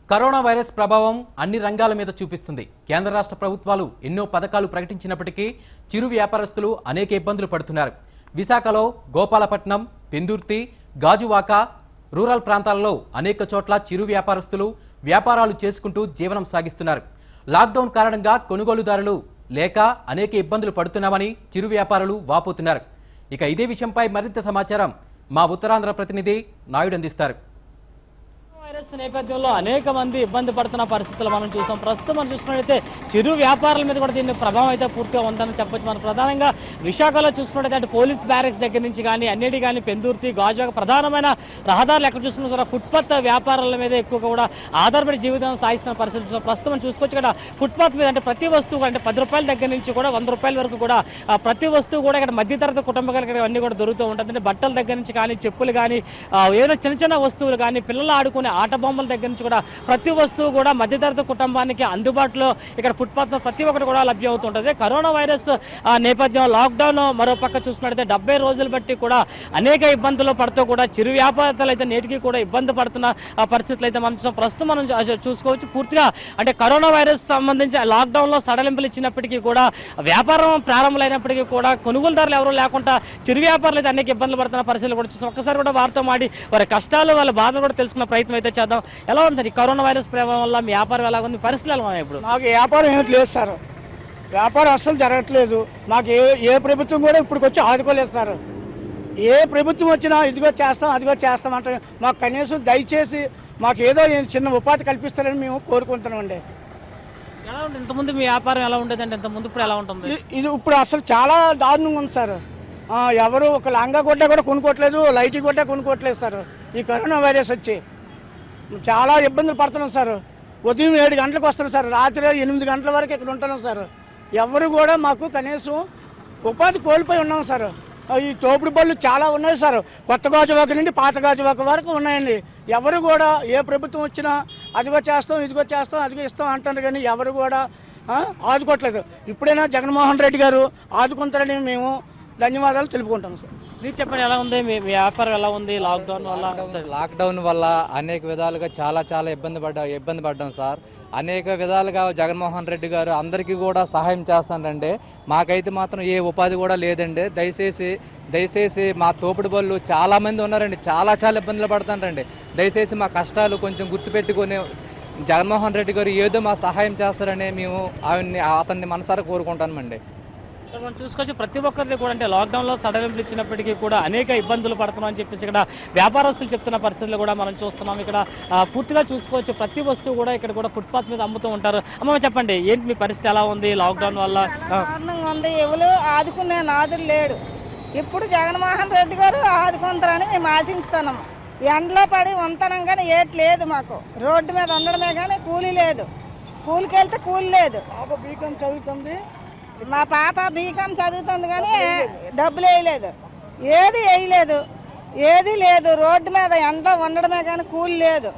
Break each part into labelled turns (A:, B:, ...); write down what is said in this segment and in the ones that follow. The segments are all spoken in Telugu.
A: కరోనా వైరస్ ప్రభావం అన్ని రంగాల మీద చూపిస్తుంది కేంద్ర రాష్ట్ర ప్రభుత్వాలు ఎన్నో పథకాలు ప్రకటించినప్పటికీ చిరు వ్యాపారస్తులు అనేక ఇబ్బందులు పడుతున్నారు విశాఖలో గోపాలపట్నం పెందుర్తి గాజువాక రూరల్ ప్రాంతాలలో అనేక చోట్ల చిరు వ్యాపారస్తులు వ్యాపారాలు చేసుకుంటూ జీవనం సాగిస్తున్నారు లాక్డౌన్ కారణంగా కొనుగోలుదారులు లేక అనేక ఇబ్బందులు పడుతున్నామని చిరు వ్యాపారులు వాపోతున్నారు ఇక ఇదే విషయంపై మరింత సమాచారం మా ఉత్తరాంధ్ర ప్రతినిధి నాయుడు అందిస్తారు
B: వైరస్ నేపథ్యంలో అనేక మంది ఇబ్బంది పడుతున్న పరిస్థితులు మనం చూసాం ప్రస్తుతం మనం చూసుకున్నట్లయితే చిరు వ్యాపారుల మీద కూడా దీని ప్రభావం అయితే పూర్తిగా ఉందని చెప్పొచ్చు మనం ప్రధానంగా విశాఖలో చూసుకున్నట్లయితే అటు పోలీస్ బ్యారెక్స్ దగ్గర నుంచి కానీ అన్నిటి కానీ పెందుర్తి గాజువాక ప్రధానమైన రహదారులు ఎక్కడ చూసుకున్నా కూడా ఫుట్పాత్ వ్యాపారాల మీద ఎక్కువ కూడా ఆధారపడి జీవితం సాగిస్తున్న పరిస్థితి చూసాం ప్రస్తుతం మనం చూసుకోవచ్చు ఇక్కడ ఫుట్పాత్ మీద అంటే ప్రతి వస్తువు అంటే పది రూపాయల దగ్గర నుంచి కూడా వంద రూపాయల వరకు కూడా ఆ, ప్రతి వస్తువు కూడా ఇక్కడ మధ్యతరగతి కుటుంబాలకు ఇక్కడ అన్ని కూడా దొరుకుతూ ఉంటుంది అంటే బట్టల దగ్గర నుంచి కానీ చెప్పులు కానీ ఆ, ఏదైనా చిన్న చిన్న వస్తువులు కానీ పిల్లలు ఆడుకునే ఆట బొమ్మల దగ్గర నుంచి కూడా ప్రతి వస్తువు కూడా మధ్యతరగతి కుటుంబానికి అందుబాటులో ఇక్కడ ఫుట్పాత్ మీద ప్రతి ఒక్కటి కూడా లభ్యం అవుతుంటుంది కరోనా వైరస్ ఆ, నేపథ్యం లాక్డౌన్ మరో పక్క చూసుకున్నట్లయితే డెబ్బై రోజులు బట్టి కూడా అనేక ఇబ్బందులు పడుతూ కూడా చిరు వ్యాపారతలు అయితే నేటికి కూడా ఇబ్బంది పడుతున్న ఆ, పరిస్థితులు అయితే మనం చూసాం. ప్రస్తుతం మనం చూ- చూసుకోవచ్చు పూర్తిగా అంటే కరోనా వైరస్ సంబంధించి లాక్డౌన్ లో సడలింపులు ఇచ్చినప్పటికీ కూడా వ్యాపారం ప్రారంభమైనప్పటికీ కూడా కొనుగోలుదారులు ఎవరు లేకుండా చిరు వ్యాపారులు అయితే అనేక ఇబ్బందులు పడుతున్న పరిస్థితులు కూడా చూసాం ఒక్కసారి కూడా వారితో మాడి వారి కష్టాలు వాళ్ళ బాధలు కూడా తెలుసుకున్న ప్రయత్నం అయితే చేద్దాం ఎలా ఉంది ఈ కరోనా వైరస్ ప్రభావం వల్ల మీ వ్యాపారం ఎలా ఉంది పరిస్థితులు ఎలా ఉన్నాయి ఇప్పుడు
C: మాకు వ్యాపారం ఏమిటి లేదు సార్ వ్యాపారం అస్సలు జరగట్లేదు మాకు ఏ ఏ ప్రభుత్వం కూడా ఇప్పుడు వచ్చి ఆదుకోలేదు సార్ ఏ ప్రభుత్వం వచ్చినా ఇదిగో చేస్తాం అదిగో చేస్తాం అంటే మాకు కనీసం దయచేసి మాకు ఏదో చిన్న ఉపాధి కల్పిస్తారని మేము కోరుకుంటున్నామండి
B: ఎలా ఉంటుంది ఇంతకుముందు మీ వ్యాపారం ఎలా ఉండేది అంటే ఇంతకుముందు ఇప్పుడు ఎలా ఉంటుంది
C: ఇ- ఇది ఇప్పుడు అసలు చాలా దారుణంగా ఉంది సార్ ఆ, ఎవరు ఒక లంగా గుడ్డ కూడా కొనుక్కోవట్లేదు లైట్ గుడ్డ కొనుక్కోవట్లేదు సార్ ఈ కరోనా వైరస్ వచ్చి చాలా ఇబ్బందులు పడుతున్నాం సార్ ఉదయం ఏడు గంటలకు వస్తున్నాం సార్ రాత్రి ఎనిమిది గంటల వరకు ఇక్కడ ఉంటున్నాం సార్ ఎవరు కూడా మాకు కనీసం ఉపాధి కోల్పోయి ఉన్నాం సార్ ఆ, ఈ తోపుడు బళ్ళు చాలా ఉన్నాయి సార్ కొత్త గాజువాక నుండి పాత గాజువాక వరకు ఉన్నాయండి ఎవరు కూడా ఏ ప్రభుత్వం వచ్చినా అదిగో చేస్తాం ఇదిగో చేస్తాం అదిగో ఇస్తాం అంటారు కానీ ఎవరు కూడా ఆ, ఆదుకోవట్లేదు ఇప్పుడైనా జగన్మోహన్ రెడ్డి గారు ఆదుకుంటారని మేము ధన్యవాదాలు తెలుపుకుంటాం సార్
B: మీరు చెప్పండి ఎలా ఉంది మీ మీ వ్యాపారం ఎలా ఉంది లాక్డౌన్ వల్ల
D: లాక్డౌన్ వల్ల అనేక విధాలుగా చాలా చాలా ఇబ్బంది పడ్డా ఇబ్బంది పడ్డాం సార్ అనేక విధాలుగా జగన్మోహన్ రెడ్డి గారు అందరికీ కూడా సహాయం చేస్తానండి మాకైతే మాత్రం ఏ ఉపాధి కూడా లేదండి దయచేసి దయచేసి మా తోపుడు బళ్ళు చాలా మంది ఉన్నారండి చాలా చాలా ఇబ్బందులు పడుతున్నారండి దయచేసి మా కష్టాలు కొంచెం గుర్తుపెట్టుకొని జగన్మోహన్ రెడ్డి గారు ఏదో మా సహాయం చేస్తారని మేము ఆయన్ని అతన్ని మనసారా కోరుకుంటామండి
B: ఇక్కడ మనం చూసుకోవచ్చు ప్రతి ఒక్కరిది కూడా అంటే లాక్డౌన్లో సడలింపులు ఇచ్చినప్పటికీ కూడా అనేక ఇబ్బందులు పడుతున్నాం అని చెప్పేసి ఇక్కడ వ్యాపారస్తులు చెప్తున్న పరిస్థితులు కూడా మనం చూస్తున్నాం ఇక్కడ ఆ, పూర్తిగా చూసుకోవచ్చు ప్రతి వస్తువు కూడా ఇక్కడ కూడా ఫుట్పాత్ మీద అమ్ముతూ ఉంటారు అమ్మ చెప్పండి ఏంటి మీ పరిస్థితి ఎలా ఉంది లాక్డౌన్ వల్ల
E: చాలా దారుణంగా ఉంది ఎవరు ఆదుకునే నాదులు లేడు ఇప్పుడు జగన్మోహన్ రెడ్డి గారు ఆదుకుంటారని మేము ఆశించుతున్నాము ఎండలో పడి ఉంటున్నాం కానీ ఏటి లేదు మాకు రోడ్డు మీద ఉండడమే కానీ కూలీ లేదు కూలికి వెళ్తే కూలి లేదు
C: పాప బీకాం చదువుతుంది
E: మా పాప బీకాం చదువుతుంది కానీ డబ్బులు వేయలేదు ఏది వేయలేదు ఏది లేదు రోడ్డు మీద ఎండలో ఉండడమే కానీ కూలి లేదు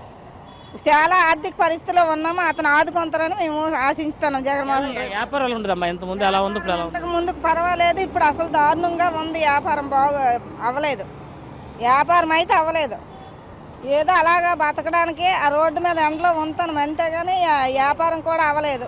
E: చాలా ఆర్థిక పరిస్థితిలో ఉన్నాము అతను ఆదుకుంటారని మేము ఆశించుతున్నాం జగన్మోహన్ రెడ్డి
B: వ్యాపారం ఎలా ఉండదమ్మా ఇంత ముందు ఎలా ఉంది ఇప్పుడు ఎలా ఉంది
E: ఇంతకు ముందుకు పర్వాలేదు ఇప్పుడు అసలు దారుణంగా ఉంది వ్యాపారం బాగా అవ్వలేదు వ్యాపారం అయితే అవ్వలేదు ఏదో అలాగా బతకడానికి ఆ రోడ్డు మీద ఎండలో ఉంటాను అంతేగాని ఆ వ్యాపారం కూడా అవ్వలేదు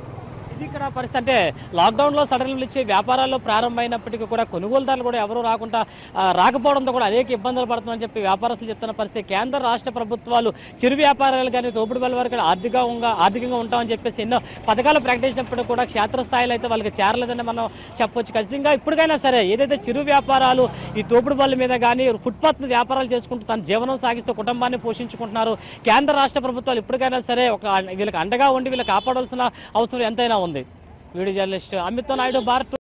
B: ఇది ఇక్కడ పరిస్థితి అంటే లాక్డౌన్లో సడలింపులు ఇచ్చే వ్యాపారాల్లో ప్రారంభమైనప్పటికీ కూడా కొనుగోలుదారులు కూడా ఎవరు రాకుండా ఆ, రాకపోవడంతో కూడా అనేక ఇబ్బందులు పడుతుందని చెప్పి వ్యాపారస్తులు చెప్తున్న పరిస్థితి కేంద్ర రాష్ట్ర ప్రభుత్వాలు చిరు వ్యాపారాలు కానీ తోపుడు బల వరకు ఆర్థికంగా ఆర్థికంగా ఉంటామని చెప్పేసి ఎన్నో పథకాలు ప్రకటించినప్పుడు కూడా క్షేత్రస్థాయిలో అయితే వాళ్ళకి చేరలేదని మనం చెప్పొచ్చు ఖచ్చితంగా ఇప్పటికైనా సరే ఏదైతే చిరు వ్యాపారాలు ఈ తోపుడు బళ్ళ మీద కానీ ఫుట్పాత్ మీద వ్యాపారాలు చేసుకుంటూ తన జీవనం సాగిస్తూ కుటుంబాన్ని పోషించుకుంటున్నారు కేంద్ర రాష్ట్ర ప్రభుత్వాలు ఇప్పటికైనా సరే ఒక వీళ్ళకి అండగా ఉండి వీళ్ళకి కాపాడాల్సిన అవసరం ఎంతైనా ఉంది వీడియో జర్నలిస్ట్ అమిత్ నాయుడు భారత్